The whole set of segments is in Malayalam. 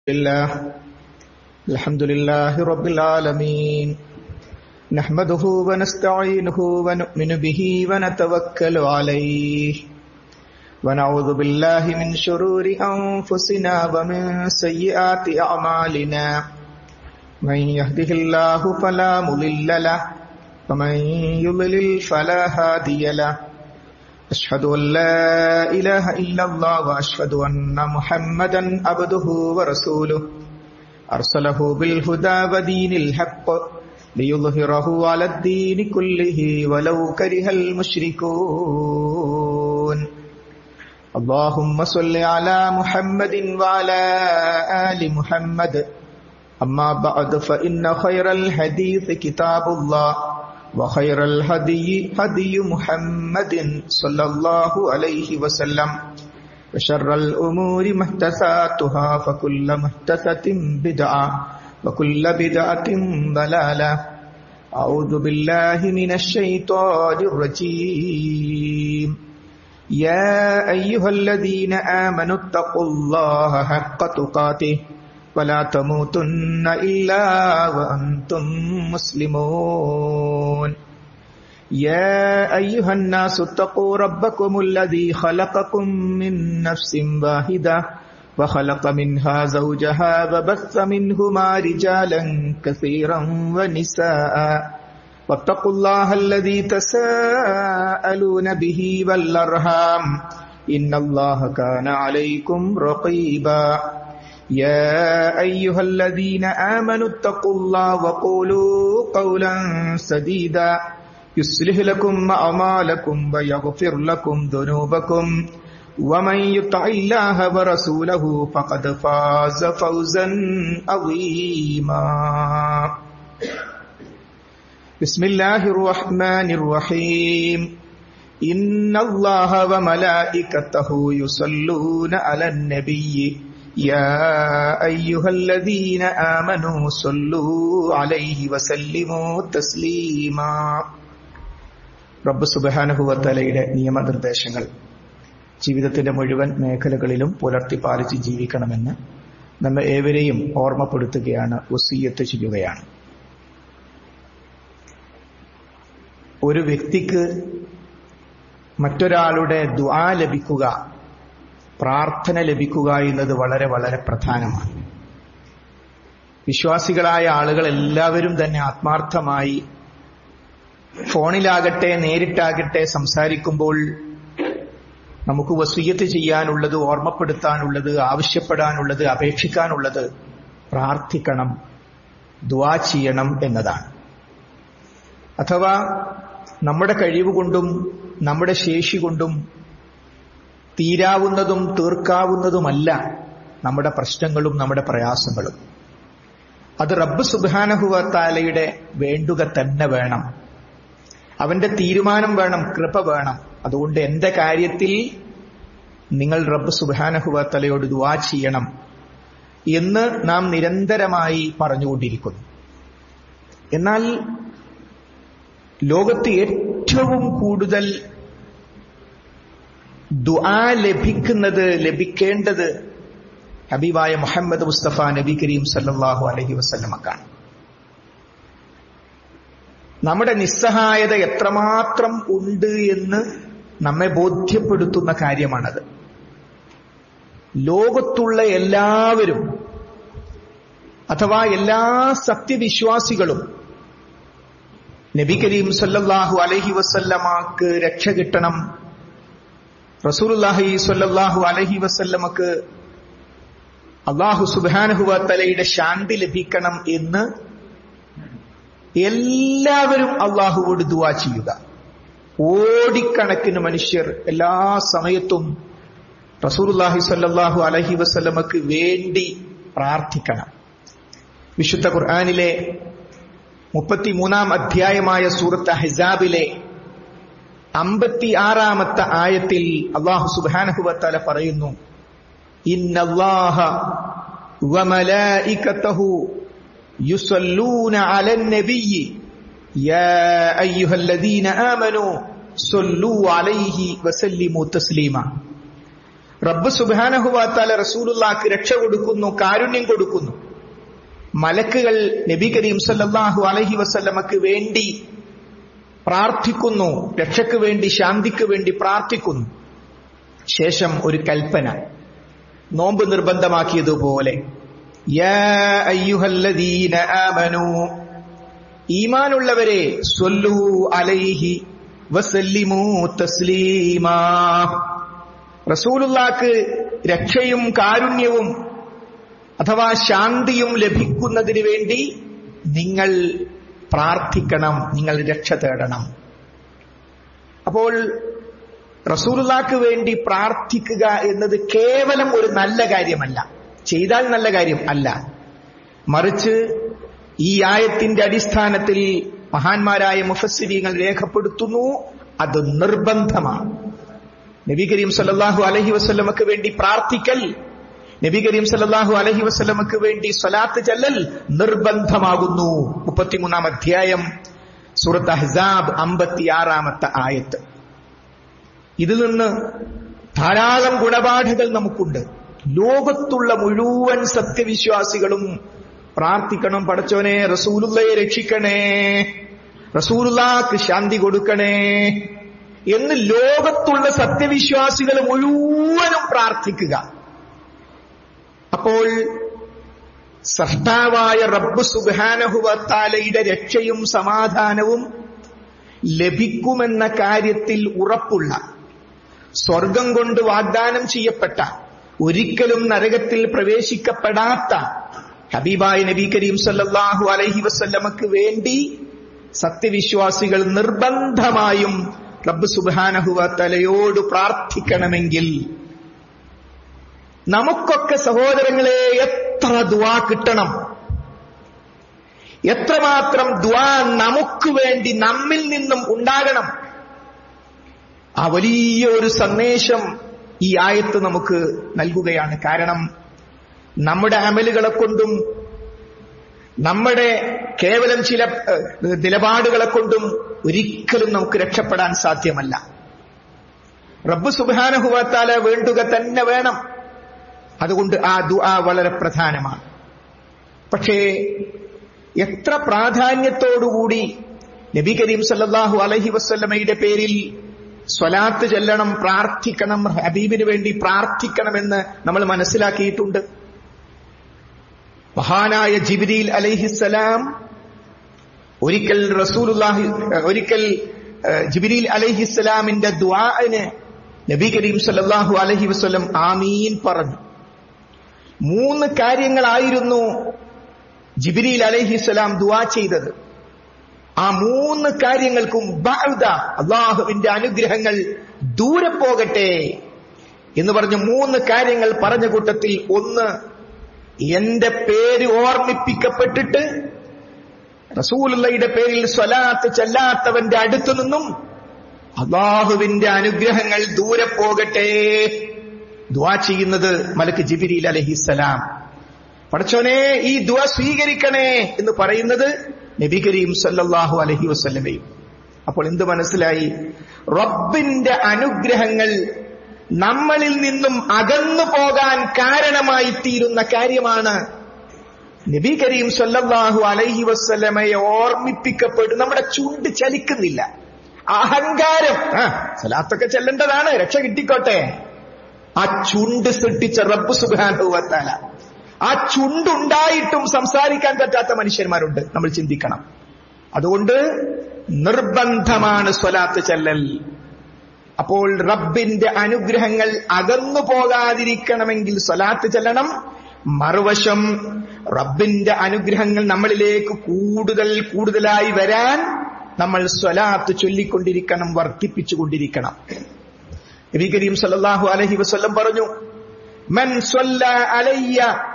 لله الحمد لله رب العالمين نحمده ونستعينه ونؤمن به ونتوكل عليه ونعوذ بالله من شرور أنفسنا ومن سيئات أعمالنا من يهده الله فلا مضل له ومن يضلل فلا هادي له أشهد أن لا إله إلا الله وأشهد أن محمدا عبده ورسوله أرسله بالهدى ودين الحق ليظهره على الدين كله ولو كره المشركون اللهم صل على محمد وعلى آل محمد أما بعد فإن خير الحديث كتاب الله وخير الهدي هدي محمد صلى الله عليه وسلم وشر الأمور محدثاتها فكل محدثة بدعة وكل بدعة ضلالة أعوذ بالله من الشيطان الرجيم يا أيها الذين آمنوا اتقوا الله حق تقاته ولا تموتن إلا وأنتم مسلمون يا أيها الناس اتقوا ربكم الذي خلقكم من نفس واحدة وخلق منها زوجها وبث منهما رجالا كثيرا ونساء واتقوا الله الذي تساءلون به والأرham إن الله كان عليكم رقيبا يا أيها الذين آمنوا اتقوا الله وقولوا قولا سديدا يصلح لكم أعمالكم ويغفر لكم ذنوبكم ومن يطع الله ورسوله فقد فاز فوزا عظيما بسم الله الرحمن الرحيم إن الله وملائكته يصلون على النبي يا أيها الذين آمنوا صلوا عليه وسلموا تسليما റബ്ബ് സുബഹാനുഭവത്തലയുടെ നിയമനിർദ്ദേശങ്ങൾ ജീവിതത്തിന്റെ മുഴുവൻ മേഖലകളിലും പുലർത്തി പാലിച്ച് ജീവിക്കണമെന്ന് നമ്മെ ഏവരെയും ഓർമ്മപ്പെടുത്തുകയാണ് വസീയത്ത് ചെയ്യുകയാണ് ഒരു വ്യക്തിക്ക് മറ്റൊരാളുടെ ദുആ ലഭിക്കുക പ്രാർത്ഥന ലഭിക്കുക എന്നത് വളരെ വളരെ പ്രധാനമാണ് വിശ്വാസികളായ ആളുകൾ എല്ലാവരും തന്നെ ആത്മാർത്ഥമായി ഫോണിലാകട്ടെ നേരിട്ടാകട്ടെ സംസാരിക്കുമ്പോൾ നമുക്ക് വസൂയത്ത് ചെയ്യാനുള്ളത് ഓർമ്മപ്പെടുത്താനുള്ളത് ആവശ്യപ്പെടാനുള്ളത് അപേക്ഷിക്കാനുള്ളത് പ്രാർത്ഥിക്കണം ദ്വാ ചെയ്യണം എന്നതാണ് അഥവാ നമ്മുടെ കഴിവ് കൊണ്ടും നമ്മുടെ ശേഷി കൊണ്ടും തീരാവുന്നതും തീർക്കാവുന്നതുമല്ല നമ്മുടെ പ്രശ്നങ്ങളും നമ്മുടെ പ്രയാസങ്ങളും അത് റബ്ബ് സുബാനഹുവത്താലയുടെ വേണ്ടുക തന്നെ വേണം അവന്റെ തീരുമാനം വേണം കൃപ വേണം അതുകൊണ്ട് എന്റെ കാര്യത്തിൽ നിങ്ങൾ റബ്ബ് സുബാനഹുവത്തലയോട് ദുവാ ചെയ്യണം എന്ന് നാം നിരന്തരമായി പറഞ്ഞുകൊണ്ടിരിക്കുന്നു എന്നാൽ ലോകത്ത് ഏറ്റവും കൂടുതൽ ദുആ ലഭിക്കുന്നത് ലഭിക്കേണ്ടത് ഹബീബായ മുഹമ്മദ് മുസ്തഫ നബി കരീം സല്ലാഹു അലഹി വസ്ല്ലമക്കാണ് നമ്മുടെ നിസ്സഹായത എത്രമാത്രം ഉണ്ട് എന്ന് നമ്മെ ബോധ്യപ്പെടുത്തുന്ന കാര്യമാണത് ലോകത്തുള്ള എല്ലാവരും അഥവാ എല്ലാ സത്യവിശ്വാസികളും നബി കരീം സല്ലല്ലാഹു അലഹി വസല്ലമാക്ക് രക്ഷ കിട്ടണം റസൂലുല്ലാഹി സ്വല്ലല്ലാഹു അലഹി വസല്ലമക്ക് അള്ളാഹു സുബാനഹുവ തലയുടെ ശാന്തി ലഭിക്കണം എന്ന് എല്ലാവരും അള്ളാഹുവോട് ദുവാ ചെയ്യുക ഓടിക്കണക്കിന് മനുഷ്യർ എല്ലാ സമയത്തും റസൂലുല്ലാഹി സ്വല്ലല്ലാഹു അലഹി വസല്ലമക്ക് വേണ്ടി പ്രാർത്ഥിക്കണം വിശുദ്ധ ഖുർആാനിലെ മുപ്പത്തിമൂന്നാം അധ്യായമായ സൂറത്ത് ഹിസാബിലെ അമ്പത്തി ആറാമത്തെ ആയത്തിൽ അള്ളാഹു സുബാനഹുവത്തല പറയുന്നു ഇന്നല്ലാഹ വമലായികതഹു യുസല്ലൂന അലൻ നബിയ്യി യാ അയ്യുഹല്ലദീന ആമനൂ സല്ലൂ അലൈഹി വസല്ലിമു തസ്ലീമ റബ്ബ് സുബാനഹുവാത്താല റസൂലുള്ളാക്ക് രക്ഷ കൊടുക്കുന്നു കാരുണ്യം കൊടുക്കുന്നു മലക്കുകൾ നബി കരീം സല്ലല്ലാഹു അലൈഹി വസല്ലമക്ക് വേണ്ടി പ്രാർത്ഥിക്കുന്നു രക്ഷയ്ക്ക് വേണ്ടി ശാന്തിക്ക് വേണ്ടി പ്രാർത്ഥിക്കുന്നു ശേഷം ഒരു കൽപ്പന നോമ്പ് നിർബന്ധമാക്കിയതുപോലെ യാ അയ്യുഹല്ലദീന ആമനൂ ഈമാനുള്ളവരെ സ്വല്ലു അലൈഹി വസല്ലിമു തസ്ലീമാ റസൂലുള്ളാക്ക് രക്ഷയും കാരുണ്യവും അഥവാ ശാന്തിയും ലഭിക്കുന്നതിന് വേണ്ടി നിങ്ങൾ പ്രാർത്ഥിക്കണം നിങ്ങൾ രക്ഷ തേടണം അപ്പോൾ റസൂലുള്ളാക്ക് വേണ്ടി പ്രാർത്ഥിക്കുക എന്നത് കേവലം ഒരു നല്ല കാര്യമല്ല ചെയ്താൽ നല്ല കാര്യം അല്ല മറിച്ച് ഈ ആയത്തിന്റെ അടിസ്ഥാനത്തിൽ മഹാന്മാരായ മുഫസ്സിരിങ്ങൾ രേഖപ്പെടുത്തുന്നു അത് നിർബന്ധമാണ് നബി കരീം സല്ലല്ലാഹു അലഹി വസ്ല്ലമക്ക് വേണ്ടി പ്രാർത്ഥിക്കൽ നബി കരീം സല്ലല്ലാഹു അലഹി വസ്ല്ലമക്ക് വേണ്ടി സ്വലാത്ത് ചെല്ലൽ നിർബന്ധമാകുന്നു മുപ്പത്തിമൂന്നാം അധ്യായം സൂറത്ത് അഹ്സാബ് അമ്പത്തിയാറാമത്തെ ആയത്ത് ഇതിൽ നിന്ന് ധാരാളം ഗുണപാഠകൾ നമുക്കുണ്ട് ലോകത്തുള്ള മുഴുവൻ സത്യവിശ്വാസികളും പ്രാർത്ഥിക്കണം പടച്ചോനെ റസൂലുള്ളയെ രക്ഷിക്കണേ റസൂലുള്ളാക്ക് ശാന്തി കൊടുക്കണേ എന്ന് ലോകത്തുള്ള സത്യവിശ്വാസികൾ മുഴുവനും പ്രാർത്ഥിക്കുക അപ്പോൾ സൃഷ്ടാവായ റബ്ബ് സുബാനഹുവത്താലയുടെ രക്ഷയും സമാധാനവും ലഭിക്കുമെന്ന കാര്യത്തിൽ ഉറപ്പുള്ള സ്വർഗം കൊണ്ട് വാഗ്ദാനം ചെയ്യപ്പെട്ട ഒരിക്കലും നരകത്തിൽ പ്രവേശിക്കപ്പെടാത്ത ഹബീബായ നബി കരീം സല്ലല്ലാഹു അലൈഹി വസല്ലമക്ക് വേണ്ടി സത്യവിശ്വാസികൾ നിർബന്ധമായും റബ്ബ് സുബാനഹുവ തലയോട് പ്രാർത്ഥിക്കണമെങ്കിൽ നമുക്കൊക്കെ സഹോദരങ്ങളെ എത്ര ദ്വാ കിട്ടണം എത്രമാത്രം ദ്വാ നമുക്ക് വേണ്ടി നമ്മിൽ നിന്നും ഉണ്ടാകണം ആ വലിയ ഒരു സന്ദേശം ഈ ആയത്ത് നമുക്ക് നൽകുകയാണ് കാരണം നമ്മുടെ അമലുകളെ കൊണ്ടും നമ്മുടെ കേവലം ചില നിലപാടുകളെ കൊണ്ടും ഒരിക്കലും നമുക്ക് രക്ഷപ്പെടാൻ സാധ്യമല്ല റബ്ബ് സുബാനഹുവാത്താല വേണ്ടുക തന്നെ വേണം അതുകൊണ്ട് ആ ദുആ വളരെ പ്രധാനമാണ് പക്ഷേ എത്ര പ്രാധാന്യത്തോടുകൂടി നബി കരീം സല്ലല്ലാഹു അലഹി വസ്ല്ലമയുടെ പേരിൽ സ്വലാത്ത് ചെല്ലണം പ്രാർത്ഥിക്കണം ഹബീബിന് വേണ്ടി പ്രാർത്ഥിക്കണമെന്ന് നമ്മൾ മനസ്സിലാക്കിയിട്ടുണ്ട് മഹാനായ ജിബിരിൽ അലൈഹിസ്സലാം ഒരിക്കൽ റസൂലുല്ലാഹി ഒരിക്കൽ ജിബിരിൽ അലൈഹിസ്സലാമിന്റെ ദ്വാന് നബി കരീം സല്ലല്ലാഹു അലൈഹി വസല്ലം ആമീൻ പറഞ്ഞു മൂന്ന് കാര്യങ്ങളായിരുന്നു ജിബിരിൽ അലൈഹിസ്സലാം ദുആ ചെയ്തത് ആ മൂന്ന് കാര്യങ്ങൾക്കും ബഅദ അള്ളാഹുവിന്റെ അനുഗ്രഹങ്ങൾ ദൂരെ പോകട്ടെ എന്ന് പറഞ്ഞ മൂന്ന് കാര്യങ്ങൾ പറഞ്ഞ കൂട്ടത്തിൽ ഒന്ന് എന്റെ പേര് ഓർമ്മിപ്പിക്കപ്പെട്ടിട്ട് റസൂലുള്ളയുടെ പേരിൽ സ്വലാത്ത് ചെല്ലാത്തവന്റെ അടുത്തു നിന്നും അള്ളാഹുവിന്റെ അനുഗ്രഹങ്ങൾ ദൂരെ പോകട്ടെ ദ്വാ ചെയ്യുന്നത് മലക്ക് ജിബിരിൽ അലഹിസലാം പടച്ചോനെ ഈ ദ്വാ സ്വീകരിക്കണേ എന്ന് പറയുന്നത് നബി കരീം സല്ലല്ലാഹു അലഹി വസ്ല്ലമയും അപ്പോൾ എന്ത് മനസ്സിലായി റബ്ബിന്റെ അനുഗ്രഹങ്ങൾ നമ്മളിൽ നിന്നും അകന്നു പോകാൻ കാരണമായി തീരുന്ന കാര്യമാണ് നബി കരീം സല്ലല്ലാഹു അലൈഹി വസ്ലമയെ ഓർമ്മിപ്പിക്കപ്പെട്ടു നമ്മുടെ ചുണ്ട് ചലിക്കുന്നില്ല അഹങ്കാരം ആ സലാത്തൊക്കെ ചെല്ലേണ്ടതാണ് രക്ഷ കിട്ടിക്കോട്ടെ ആ ചുണ്ട് സൃഷ്ടിച്ച റബ്ബ് സുബാനുവത്താല ആ ചുണ്ടുണ്ടായിട്ടും സംസാരിക്കാൻ പറ്റാത്ത മനുഷ്യന്മാരുണ്ട് നമ്മൾ ചിന്തിക്കണം അതുകൊണ്ട് നിർബന്ധമാണ് സ്വലാത്ത് ചെല്ലൽ അപ്പോൾ റബ്ബിന്റെ അനുഗ്രഹങ്ങൾ അകന്നു പോകാതിരിക്കണമെങ്കിൽ സ്വലാത്ത് ചെല്ലണം മറുവശം റബ്ബിന്റെ അനുഗ്രഹങ്ങൾ നമ്മളിലേക്ക് കൂടുതൽ കൂടുതലായി വരാൻ നമ്മൾ സ്വലാത്ത് ചൊല്ലിക്കൊണ്ടിരിക്കണം വർദ്ധിപ്പിച്ചുകൊണ്ടിരിക്കണം നബി കരീം സല്ലല്ലാഹു അലൈഹി വസല്ലം പറഞ്ഞു മൻ സ്വല്ല അലയ്യ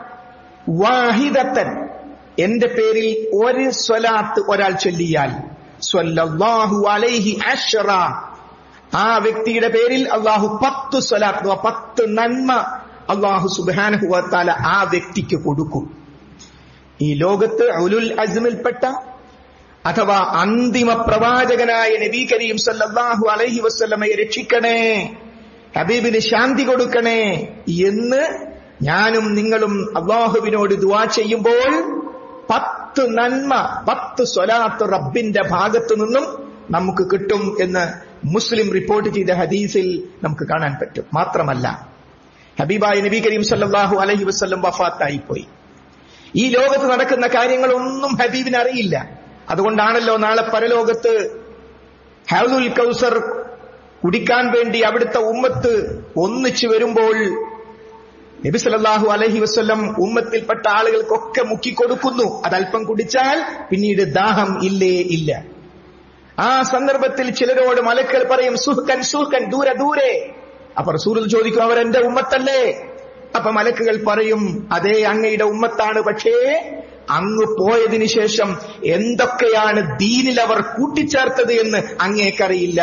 വാഹിദത്തൻ എന്റെ പേരിൽ ഒരു സ്വലാത്ത് ഒരാൾ ചൊല്ലിയാൽ സ്വല്ലല്ലാഹു അലൈഹി അഷ്റ ആ വ്യക്തിയുടെ പേരിൽ അള്ളാഹു പത്ത് സ്വലാത്ത് പത്ത് നന്മ അള്ളാഹു സുബാനഹുവത്താല ആ വ്യക്തിക്ക് കൊടുക്കും ഈ ലോകത്ത് ഉലുൽ അസ്മിൽപ്പെട്ട അഥവാ അന്തിമ പ്രവാചകനായ നബി കരീം സല്ലല്ലാഹു അലൈഹി വസ്ല്ലമയെ രക്ഷിക്കണേ ഹബീബിന് ശാന്തി കൊടുക്കണേ എന്ന് ഞാനും നിങ്ങളും അള്ളാഹുവിനോട് ദുവാ ചെയ്യുമ്പോൾ പത്ത് നന്മ പത്ത് സ്വലാത്ത് റബ്ബിന്റെ ഭാഗത്തു നിന്നും നമുക്ക് കിട്ടും എന്ന് മുസ്ലിം റിപ്പോർട്ട് ചെയ്ത ഹദീസിൽ നമുക്ക് കാണാൻ പറ്റും മാത്രമല്ല ഹബീബായ നബി കരീം സല്ലാഹു അലഹി വസ്ല്ലം വഫാത്തായി പോയി ഈ ലോകത്ത് നടക്കുന്ന കാര്യങ്ങളൊന്നും ഹബീബിന് അറിയില്ല അതുകൊണ്ടാണല്ലോ നാളെ പരലോകത്ത് ഹൗദുൽ കൗസർ കുടിക്കാൻ വേണ്ടി അവിടുത്തെ ഉമ്മത്ത് ഒന്നിച്ചു വരുമ്പോൾ നബി സല്ലല്ലാഹു അലൈഹി വസ്ല്ലം ഉമ്മത്തിൽപ്പെട്ട ആളുകൾക്കൊക്കെ മുക്കിക്കൊടുക്കുന്നു അതല്പം കുടിച്ചാൽ പിന്നീട് ദാഹം ഇല്ലേ ഇല്ല ആ സന്ദർഭത്തിൽ ചിലരോട് മലക്കൾ പറയും സുഹ്കൻ സുഹ്കൻ ദൂരെ ദൂരെ അപ്പൊ റസൂൽ ചോദിക്കും അവർ എന്റെ ഉമ്മത്തല്ലേ അപ്പൊ മലക്കുകൾ പറയും അതേ അങ്ങയുടെ ഉമ്മത്താണ് പക്ഷേ അങ്ങ് പോയതിനു ശേഷം എന്തൊക്കെയാണ് ദീനിൽ അവർ കൂട്ടിച്ചേർത്തത് എന്ന് അങ്ങേക്കറിയില്ല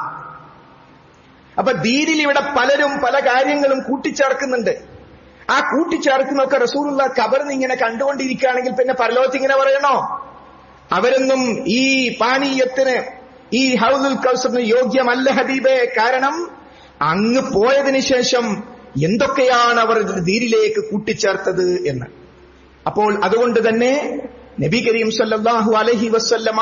അപ്പൊ ദീനിൽ ഇവിടെ പലരും പല കാര്യങ്ങളും കൂട്ടിച്ചേർക്കുന്നുണ്ട് ആ കൂട്ടിച്ചേർക്കുന്നൊക്കെ റസൂലുള്ള കബറിന്ന് ഇങ്ങനെ കണ്ടുകൊണ്ടിരിക്കുകയാണെങ്കിൽ പിന്നെ പരലോകത്ത് ഇങ്ങനെ പറയണോ അവരൊന്നും ഈ പാനീയത്തിന് ഈ ഹൗദുൽ കൗസറിന് യോഗ്യമല്ല ഹബീബെ കാരണം അങ്ങ് പോയതിനു ശേഷം എന്തൊക്കെയാണ് അവർ ദീനിലേക്ക് കൂട്ടിച്ചേർത്തത് എന്ന് അപ്പോൾ അതുകൊണ്ട് തന്നെ നബി കരീം സല്ലല്ലാഹു അലഹി വസ്ല്ലമ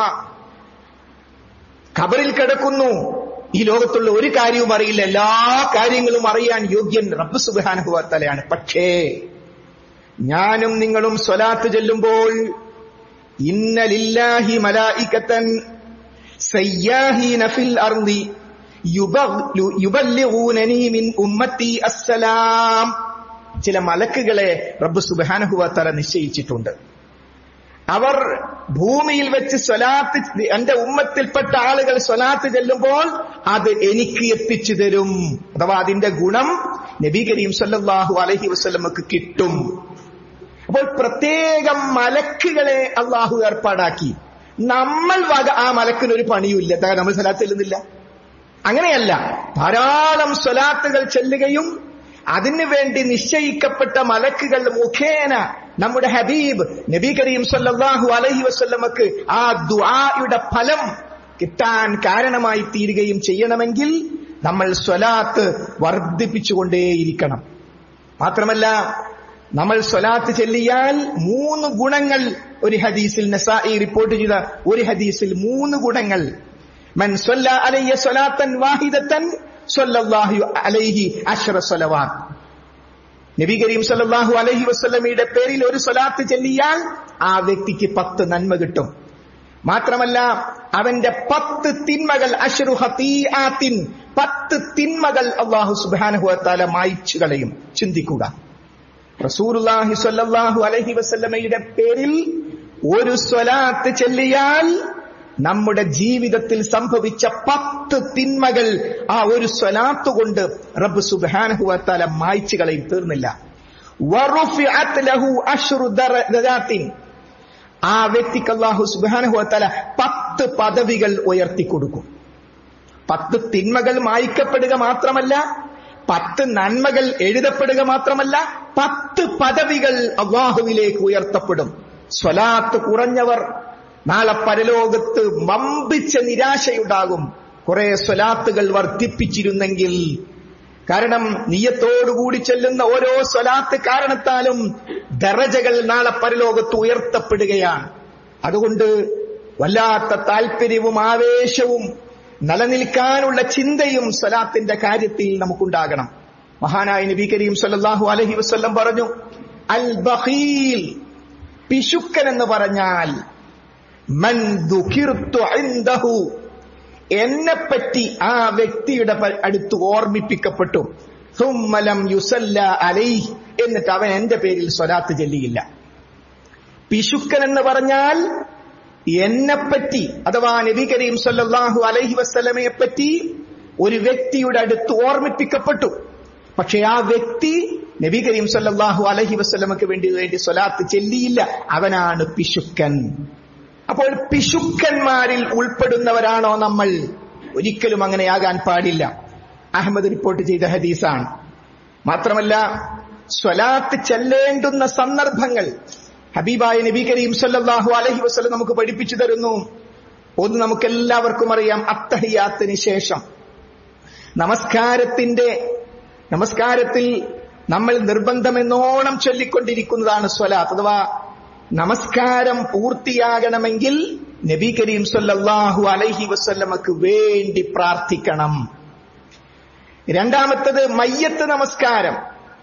ഖബറിൽ കിടക്കുന്നു ഈ ലോകത്തുള്ള ഒരു കാര്യവും അറിയില്ല എല്ലാ കാര്യങ്ങളും അറിയാൻ യോഗ്യൻ റബ്ബ് സുബാനുഭവത്തലയാണ് പക്ഷേ ഞാനും നിങ്ങളും സ്വലാത്ത് ചെല്ലുമ്പോൾ ഇന്നലില്ലാഹി മലായിക്കത്തൻ സയ്യാഹീന ഫിൽ അർദി യുബല്ലിഗൂനനി മിൻ ഉമ്മത്തി അസ്സലാം ചില മലക്കുകളെ റബ്ബ് സുബാനുഭവത്തല നിശ്ചയിച്ചിട്ടുണ്ട് അവർ ഭൂമിയിൽ വെച്ച് സ്വലാത്ത് എന്റെ ഉമ്മത്തിൽപ്പെട്ട ആളുകൾ സ്വലാത്ത് ചെല്ലുമ്പോൾ അത് എനിക്ക് എത്തിച്ചു തരും അഥവാ അതിന്റെ ഗുണം നബി കരീം സല്ലാഹു അലഹി വസ്ലമക്ക് കിട്ടും അപ്പോൾ പ്രത്യേകം മലക്കുകളെ അള്ളാഹു ഏർപ്പാടാക്കി നമ്മൾ വക ആ മലക്കിനൊരു പണിയുമില്ല എന്താ നമ്മൾ സ്വലാത്ത് ചെല്ലുന്നില്ല അങ്ങനെയല്ല ധാരാളം സ്വലാത്തുകൾ ചെല്ലുകയും അതിനു വേണ്ടി നിശ്ചയിക്കപ്പെട്ട മലക്കുകൾ മുഖേന നമ്മുടെ ഹബീബ് നബി കരീം സല്ലാഹു അലഹി വസ്ല്ലമക്ക് ആ ദുആയുടെ ഫലം കിട്ടാൻ കാരണമായി തീരുകയും ചെയ്യണമെങ്കിൽ നമ്മൾ സ്വലാത്ത് വർദ്ധിപ്പിച്ചുകൊണ്ടേയിരിക്കണം മാത്രമല്ല നമ്മൾ സ്വലാത്ത് ചെല്ലിയാൽ മൂന്ന് ഗുണങ്ങൾ ഒരു ഹദീസിൽ നസായി റിപ്പോർട്ട് ചെയ്ത ഒരു ഹദീസിൽ മൂന്ന് ഗുണങ്ങൾ മൻ സ്വല്ല അലയ്യ സ്വലാത്തൻ വാഹിദത്തൻ സ്വല്ലല്ലാഹു അലൈഹി അഷ്റ സ്വലവാത്ത് നബി കരീം സല്ലല്ലാഹു അലൈഹി വസല്ലമയുടെ പേരിൽ ഒരു സ്വലാത്ത് ചെല്ലിയാൽ ആ വ്യക്തിക്ക് പത്ത് നന്മ കിട്ടും മാത്രമല്ല അവന്റെ പത്ത് തിന്മകൾ അഷ്റു ഹതീആത്തിൻ പത്ത് തിന്മകൾ അള്ളാഹു സുബ്ഹാനഹു വതആല മായ്ച്ചു കളയും ചിന്തിക്കുക റസൂലുള്ളാഹി സ്വല്ലല്ലാഹു അലൈഹി വസല്ലമയുടെ പേരിൽ ഒരു സ്വലാത്ത് ചെല്ലിയാൽ നമ്മുടെ ജീവിതത്തിൽ സംഭവിച്ച പത്ത് തിന്മകൾ ആ ഒരു സ്വലാത്ത് കൊണ്ട് റബ്ബ് സുബാനഹുവത്താല മായ്ച്ചു കളയും തീർന്നില്ല ആ വ്യക്തിക്ക് അള്ളാഹു സുബാനഹുവത്താല പത്ത് പദവികൾ ഉയർത്തി കൊടുക്കും പത്ത് തിന്മകൾ മായ്ക്കപ്പെടുക മാത്രമല്ല പത്ത് നന്മകൾ എഴുതപ്പെടുക മാത്രമല്ല പത്ത് പദവികൾ അള്ളാഹുവിലേക്ക് ഉയർത്തപ്പെടും സ്വലാത്ത് കുറഞ്ഞവർ നാളെ പരലോകത്ത് വമ്പിച്ച നിരാശയുണ്ടാകും കുറെ സ്വലാത്തുകൾ വർദ്ധിപ്പിച്ചിരുന്നെങ്കിൽ കാരണം നീയത്തോടുകൂടി ചെല്ലുന്ന ഓരോ സ്വലാത്ത് കാരണത്താലും ദറജകൾ നാളെ പരലോകത്ത് ഉയർത്തപ്പെടുകയാണ് അതുകൊണ്ട് വല്ലാത്ത താല്പര്യവും ആവേശവും നിലനിൽക്കാനുള്ള ചിന്തയും സ്വലാത്തിന്റെ കാര്യത്തിൽ നമുക്കുണ്ടാകണം മഹാനായ നബി കരീം സല്ലല്ലാഹു അലൈഹി വസല്ലം പറഞ്ഞു അൽ ബഖീൽ പിശുക്കൻ എന്ന് പറഞ്ഞാൽ മൻ ദുഃഖിർത്തു ഇൻദഹു എന്നെപ്പറ്റി ആ വ്യക്തിയുടെ അടുത്ത് ഓർമ്മിപ്പിക്കപ്പെട്ടു സുമ്മലം യുസല്ല അലൈഹ് എന്നിട്ട് അവൻ എന്റെ പേരിൽ സ്വലാത്ത് ചെല്ലിയില്ല പിശുക്കൻ എന്ന് പറഞ്ഞാൽ എന്നെപ്പറ്റി അഥവാ നബി കരീം സല്ലല്ലാഹു അലൈഹി വസ്ലമയെ പറ്റി ഒരു വ്യക്തിയുടെ അടുത്ത് ഓർമ്മിപ്പിക്കപ്പെട്ടു പക്ഷെ ആ വ്യക്തി നബി കരീം സല്ലല്ലാഹു അലൈഹി വസ്ലമക്ക് വേണ്ടി വേണ്ടി സ്വലാത്ത് ചെല്ലിയില്ല അവനാണ് പിശുക്കൻ അപ്പോൾ പിശുക്കന്മാരിൽ ഉൾപ്പെടുന്നവരാണോ നമ്മൾ ഒരിക്കലും അങ്ങനെയാകാൻ പാടില്ല അഹമ്മദ് റിപ്പോർട്ട് ചെയ്ത ഹദീസാണ് മാത്രമല്ല സ്വലാത്ത് ചെല്ലേണ്ടുന്ന സന്ദർഭങ്ങൾ ഹബീബായ നബി കരീം സല്ലല്ലാഹു അലൈഹി വസല്ലം നമുക്ക് പഠിപ്പിച്ചു തരുന്നു ഒന്ന് നമുക്ക് എല്ലാവർക്കും അറിയാം അത്തഹിയാത്തിന് ശേഷം നമസ്കാരത്തിന്റെ നമസ്കാരത്തിൽ നമ്മൾ നിർബന്ധമെന്നോണം ചൊല്ലിക്കൊണ്ടിരിക്കുന്നതാണ് സ്വലാത്ത് അഥവാ നമസ്കാരം പൂർത്തിയാകണമെങ്കിൽ നബി കരീം സല്ലല്ലാഹു അലൈഹി വസല്ലമക്ക് വേണ്ടി പ്രാർത്ഥിക്കണം രണ്ടാമത്തത് മയ്യത്ത് നമസ്കാരം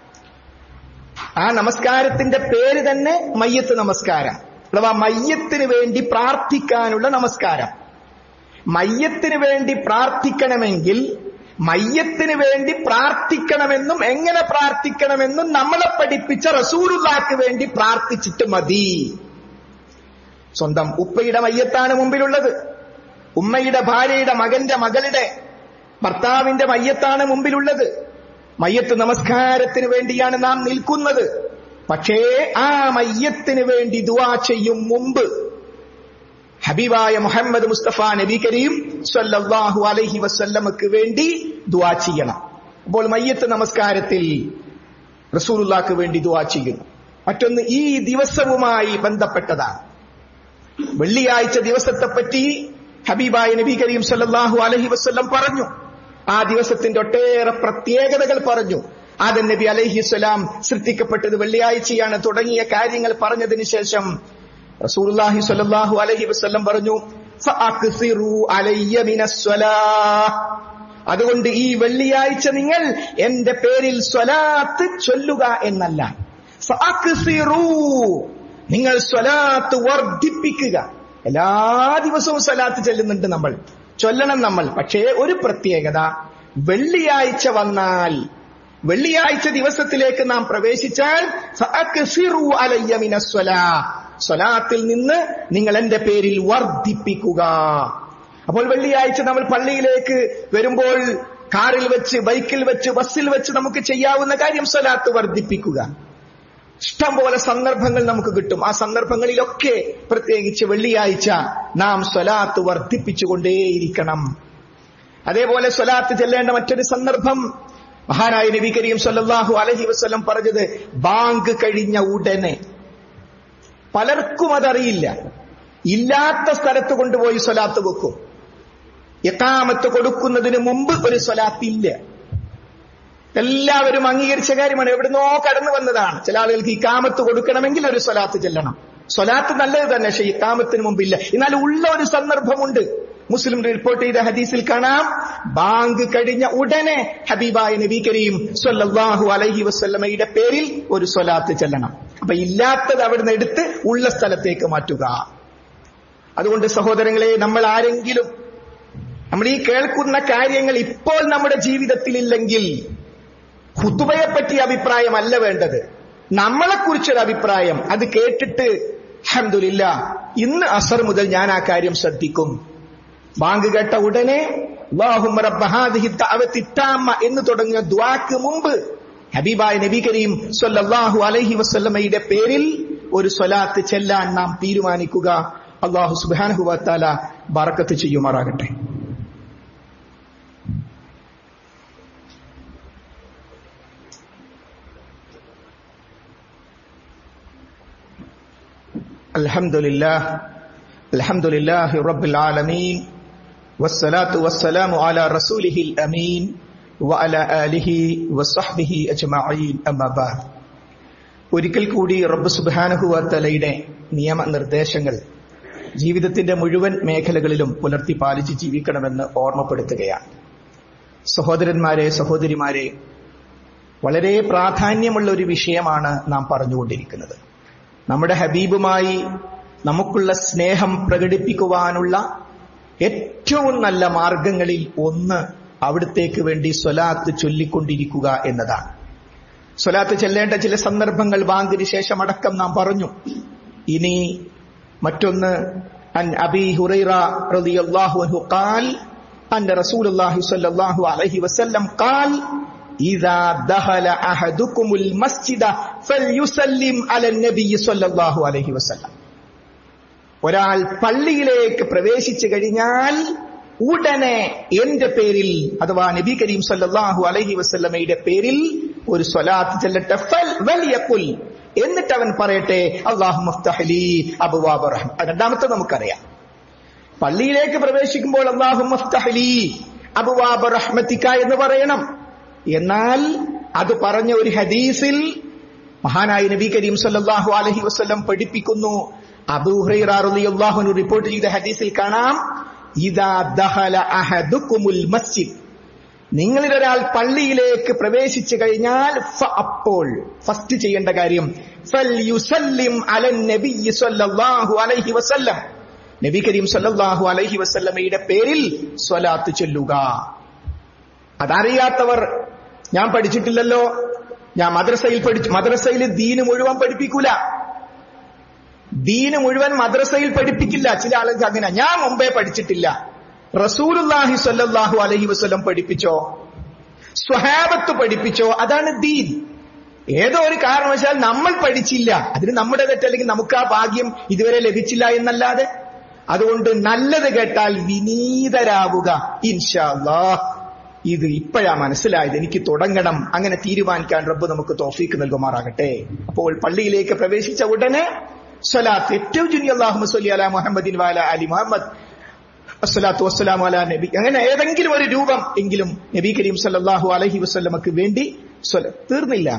ആ നമസ്കാരത്തിന്റെ പേര് തന്നെ മയ്യത്ത് നമസ്കാരം അഥവാ മയ്യത്തിന് വേണ്ടി പ്രാർത്ഥിക്കാനുള്ള നമസ്കാരം മയ്യത്തിന് വേണ്ടി പ്രാർത്ഥിക്കണമെങ്കിൽ മയ്യത്തിന് വേണ്ടി പ്രാർത്ഥിക്കണമെന്നും എങ്ങനെ പ്രാർത്ഥിക്കണമെന്നും നമ്മളെ പഠിപ്പിച്ച റസൂലുള്ളാക്ക് വേണ്ടി പ്രാർത്ഥിച്ചിട്ട് മതി സ്വന്തം ഉപ്പയുടെ മയ്യത്താണ് മുമ്പിലുള്ളത് ഉമ്മയുടെ ഭാര്യയുടെ മകന്റെ മകളുടെ ഭർത്താവിന്റെ മയ്യത്താണ് മുമ്പിലുള്ളത് മയ്യത്ത് നമസ്കാരത്തിന് വേണ്ടിയാണ് നാം നിൽക്കുന്നത് പക്ഷേ ആ മയ്യത്തിന് വേണ്ടി ദുവാ ചെയ്യും മുമ്പ് ഹബീബായ മുഹമ്മദ് മുസ്തഫ നബി കരീം സല്ലല്ലാഹു അലൈഹി വസല്ലമക്ക് വേണ്ടി ദുവാ ചെയ്യണം അപ്പോൾ മയ്യത്ത് നമസ്കാരത്തിൽ റസൂലുള്ളാക്ക് വേണ്ടി ദുവാ ചെയ്യുന്നു മറ്റൊന്ന് ഈ ദിവസവുമായി ബന്ധപ്പെട്ടതാണ് വെള്ളിയാഴ്ച ദിവസത്തെപ്പറ്റി ഹബീബായ നബി കരീം സല്ലല്ലാഹു അലൈഹി വസല്ലം പറഞ്ഞു ആ ദിവസത്തിന്റെ ഒട്ടേറെ പ്രത്യേകതകൾ പറഞ്ഞു ആദൻ നബി അലൈഹി സ്വലാം സൃഷ്ടിക്കപ്പെട്ടത് വെള്ളിയാഴ്ചയാണ് തുടങ്ങിയ കാര്യങ്ങൾ പറഞ്ഞതിന് ശേഷം റസൂലുള്ളാഹി സ്വല്ലല്ലാഹു അലൈഹി വസല്ലം പറഞ്ഞു ഫഅക്സിറു അലയ്യ മിനസ്സലാഹ് അതുകൊണ്ട് ഈ വെള്ളിയാഴ്ച നിങ്ങൾ എന്റെ പേരിൽ സ്വലാത്ത് ചൊല്ലുക എന്നല്ല ഫഅക്സിറു നിങ്ങൾ സ്വലാത്ത് വർദ്ധിപ്പിക്കുക എല്ലാ ദിവസവും സ്വലാത്ത് ചെല്ലുന്നുണ്ട് നമ്മൾ ചൊല്ലണം നമ്മൾ പക്ഷേ ഒരു പ്രത്യേകത വെള്ളിയാഴ്ച വന്നാൽ വെള്ളിയാഴ്ച ദിവസത്തിലേക്ക് നാം പ്രവേശിച്ചാൽ ഫഅക്സിറു അലയ്യ മിനസ്സലാ സ്വലാത്തിൽ നിന്ന് നിങ്ങൾ എന്റെ പേരിൽ വർദ്ധിപ്പിക്കുക അപ്പോൾ വെള്ളിയാഴ്ച നമ്മൾ പള്ളിയിലേക്ക് വരുമ്പോൾ കാറിൽ വെച്ച് ബൈക്കിൽ വെച്ച് ബസ്സിൽ വെച്ച് നമുക്ക് ചെയ്യാവുന്ന കാര്യം സ്വലാത്ത് വർദ്ധിപ്പിക്കുക ഇഷ്ടം പോലെ സന്ദർഭങ്ങൾ നമുക്ക് കിട്ടും ആ സന്ദർഭങ്ങളിലൊക്കെ പ്രത്യേകിച്ച് വെള്ളിയാഴ്ച നാം സ്വലാത്ത് വർദ്ധിപ്പിച്ചുകൊണ്ടേയിരിക്കണം അതേപോലെ സ്വലാത്ത് ചെല്ലേണ്ട മറ്റൊരു സന്ദർഭം മഹാനായ നബി കരീം സല്ലല്ലാഹു അലൈഹി വസല്ലം പറഞ്ഞത് ബാങ്ക് കഴിഞ്ഞ ഉടനെ പലർക്കും അതറിയില്ല ഇല്ലാത്ത സ്ഥലത്ത് കൊണ്ടുപോയി സ്വലാത്ത് വെക്കും എക്കാമത്ത് കൊടുക്കുന്നതിന് മുമ്പ് ഒരു സ്വലാത്ത് ഇല്ല എല്ലാവരും അംഗീകരിച്ച കാര്യമാണ് എവിടുന്നോ കടന്നു വന്നതാണ് ചില ആളുകൾക്ക് ഈ കാമത്ത് കൊടുക്കണമെങ്കിൽ ഒരു സ്വലാത്ത് ചെല്ലണം സ്വലാത്ത് നല്ലത് തന്നെ പക്ഷേ ഈ കാമത്തിന് മുമ്പില്ല എന്നാൽ ഉള്ള ഒരു സന്ദർഭമുണ്ട് മുസ്ലിം റിപ്പോർട്ട് ചെയ്ത ഹദീസിൽ കാണാം ബാങ്ക് കഴിഞ്ഞ ഉടനെ ഹബീബായ നബി കരീം സല്ലല്ലാഹു അലൈഹി വസല്ലമയുടെ പേരിൽ ഒരു സ്വലാത്ത് ചെല്ലണം അപ്പൊ ഇല്ലാത്തത് അവിടുന്ന് എടുത്ത് ഉള്ള സ്ഥലത്തേക്ക് മാറ്റുക അതുകൊണ്ട് സഹോദരങ്ങളെ നമ്മൾ ആരെങ്കിലും നമ്മൾ ഈ കേൾക്കുന്ന കാര്യങ്ങൾ ഇപ്പോൾ നമ്മുടെ ജീവിതത്തിൽ ഇല്ലെങ്കിൽ ഹുത്തുബയെ പറ്റിയ അഭിപ്രായമല്ല വേണ്ടത് നമ്മളെക്കുറിച്ചൊരു അഭിപ്രായം അത് കേട്ടിട്ട് അഹമ്മദില്ല ഇന്ന് അസർ മുതൽ ഞാൻ ആ കാര്യം ശ്രദ്ധിക്കും ബാങ്ക് കേട്ട ഉടനെ അല്ലാഹുമ്മ റബ്ബ ഹാദിഹി ദഅവത്തി താമ്മ എന്ന് തുടങ്ങിയ ദുആക്ക് മുമ്പ് ഹബീബായ നബി കരീം സല്ലല്ലാഹു അലൈഹി വസല്ലമയുടെ പേരിൽ ഒരു സ്വലാത്ത് ചെല്ലാൻ നാം തീരുമാനിക്കുക അള്ളാഹു സുബ്ഹാനഹു വതആല ബറക്കത്ത് ചെയ്യുമാറാകട്ടെ الحمد لله الحمد لله رب العالمين والصلاة والسلام على رسوله الأمين وعلى آله وصحبه أجمعين أما بعد ഒരിക്കൽ കൂടി റബ്ബ് സുബാനഹുവത്തലയുടെ നിയമനിർദ്ദേശങ്ങൾ ജീവിതത്തിന്റെ മുഴുവൻ മേഖലകളിലും പുലർത്തി പാലിച്ച് ജീവിക്കണമെന്ന് ഓർമ്മപ്പെടുത്തുകയാണ് സഹോദരന്മാരെ സഹോദരിമാരെ വളരെ പ്രാധാന്യമുള്ള ഒരു വിഷയമാണ് നാം പറഞ്ഞുകൊണ്ടിരിക്കുന്നത് നമ്മുടെ ഹബീബുമായി നമുക്കുള്ള സ്നേഹം പ്രകടിപ്പിക്കുവാനുള്ള ഏറ്റവും നല്ല മാർഗങ്ങളിൽ ഒന്ന് അവിടത്തേക്ക് വേണ്ടി സ്വലാത്ത് ചൊല്ലിക്കൊണ്ടിരിക്കുക എന്നതാണ് സ്വലാത്ത് ചെല്ലേണ്ട ചില സന്ദർഭങ്ങൾ ബാങ്കിന് ശേഷം അടക്കം നാം പറഞ്ഞു ഇനി മറ്റൊന്ന് അൻ അബി ഹുറൈറ റളിയല്ലാഹു അൻഹു ഖാൽ അൻ റസൂലുള്ളാഹി സ്വല്ലല്ലാഹു അലൈഹി വസല്ലം ഖാൽ إذا دخل أحدكم المسجد فليسلم على النبي صلى الله عليه وسلم ഒരാൾ പള്ളിയിലേക്ക് പ്രവേശിച്ചു കഴിഞ്ഞാൽ ഉടനെ എന്റെ പേരിൽ അഥവാ നബി കരീം സല്ലല്ലാഹു അലൈഹി വസല്ലമയുടെ പേരിൽ ഒരു സ്വലാത്ത് ചെല്ലട്ടെ ഫൽ വലിയക്കുൽ എന്നിട്ട് അവൻ പറയട്ടെ അള്ളാഹു മഫ്തഹലി അബുവാബ റഹ്മ രണ്ടാമത്തെ നമുക്കറിയാം പള്ളിയിലേക്ക് പ്രവേശിക്കുമ്പോൾ അള്ളാഹു മഫ്തഹലി അബുവാബ റഹ്മത്തിക്ക എന്ന് പറയണം എന്നാൽ അത് പറഞ്ഞ ഒരു ഹദീസിൽ മഹാനായ നബി കരീം സല്ലല്ലാഹു അലൈഹി വസല്ലം പഠിപ്പിക്കുന്നു അബൂ ഹുറൈറ റളിയല്ലാഹു അൻഹു റിപ്പോർട്ട് ചെയ്ത ഹദീസിൽ കാണാം ഇദാ ദഖല അഹദുകുമുൽ മസ്ജിദ് നിങ്ങളിൽ ഒരാൾ പള്ളിയിലേക്ക് പ്രവേശിച്ചു കഴിഞ്ഞാൽ ഫ അപ്പോൾ ഫസ്റ്റ് ചെയ്യേണ്ട കാര്യം ഫൽ യുസല്ലിം അലൻ നബിയ്യി സ്വല്ലല്ലാഹു അലൈഹി വസല്ലം നബി കരീം സല്ലല്ലാഹു അലൈഹി വസല്ലമയുടെ പേരിൽ സ്വലാത്ത് ചൊല്ലുക അതറിയാത്തവർ ഞാൻ പഠിച്ചിട്ടില്ലല്ലോ ഞാൻ മദ്രസയിൽ പഠിച്ചു മദ്രസയിൽ ദീന് മുഴുവൻ പഠിപ്പിക്കൂല ദീന് മുഴുവൻ മദ്രസയിൽ പഠിപ്പിക്കില്ല ചില ആളുകൾക്ക് അങ്ങനെ ഞാൻ മുമ്പേ പഠിച്ചിട്ടില്ല റസൂലുല്ലാഹി സ്വല്ലല്ലാഹു അലൈഹി വസല്ലം പഠിപ്പിച്ചോ സ്വഹാബത്ത് പഠിപ്പിച്ചോ അതാണ് ദീൻ ഏതോ ഒരു കാരണവശാൽ നമ്മൾ പഠിച്ചില്ല അതിന് നമ്മുടെ തെറ്റല്ലെങ്കിൽ നമുക്ക് ആ ഭാഗ്യം ഇതുവരെ ലഭിച്ചില്ല എന്നല്ലാതെ അതുകൊണ്ട് നല്ലത് കേട്ടാൽ വിനീതരാവുക ഇൻഷാല്ലാ ഇത് ഇപ്പോഴാ മനസ്സിലായത് എനിക്ക് തുടങ്ങണം അങ്ങനെ തീരുമാനിക്കാൻ റബ്ബ് നമുക്ക് തോഫീക്ക് നൽകുമാറാകട്ടെ അപ്പോൾ പള്ളിയിലേക്ക് പ്രവേശിച്ച ഉടനെ സ്വലാത്ത് ഏറ്റവും ചുരുങ്ങി അള്ളാഹു സല്ലി അല മുഹമ്മദിൻ വാല അലി മുഹമ്മദ് അസ്സലാത്തു വസ്സലാമു അല നബി അങ്ങനെ ഏതെങ്കിലും ഒരു രൂപം എങ്കിലും നബി കരീം സല്ലല്ലാഹു അലൈഹി വസല്ലമക്ക് വേണ്ടി സ്വല തീർന്നില്ല